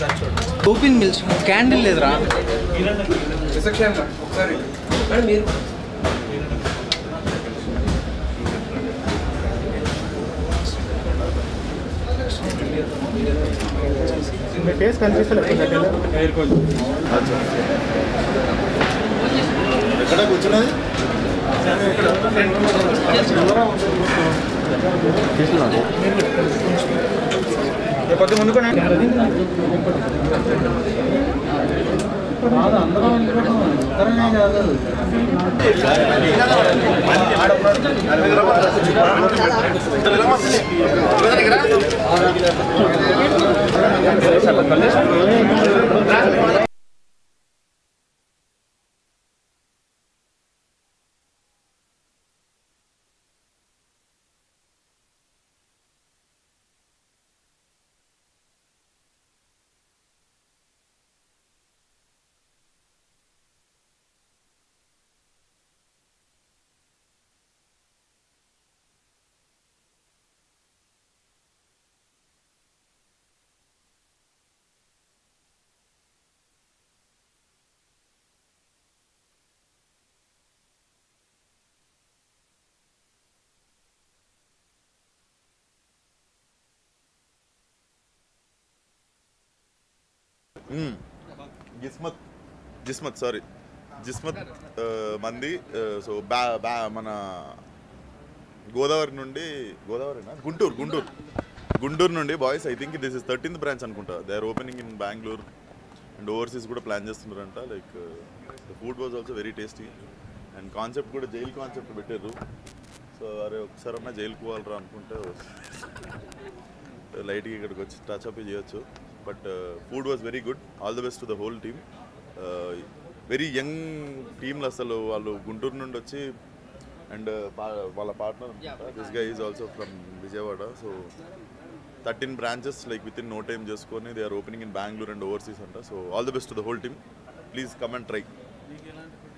Open mills candle లేదురా face కనిపిస్తలేదు ఎక్కడ కూర్చున్నది కొద్ది ముందుకు మ్మ్. జిస్మత్ జిస్మత్ సారీ జిస్మత్ ఆ, మంది ఆ, సో బ్యా బ్యా మన గోదావరి నుండి గోదావరినా గుంటూరు గుంటూరు గుంటూరు నుండి boys I think this is thirteenth branch అనుకుంటా they are opening in Bengaluru and overseas కూడా ప్లాన్ చేస్తున్నారంట like the food was also very tasty and concept కూడా జైల్ కాన్సెప్ట్ పెట్టారు సో అరే ఒకసారన్నా జైలుకు పోవాలరా అనుకుంటే లైట్గా ఇక్కడికి వచ్చి టచ్ అప్ చేయొచ్చు but food was very good all the best to the whole team very young టీంలు అసలు వాళ్ళు గుంటూరు నుండి వచ్చి అండ్ వాళ్ళ partner this guy is also from Vijayawada so thirteen branches like with in no time చేసుకొని they are opening in Bengaluru and overseas అంట so all the best to the whole team please come and try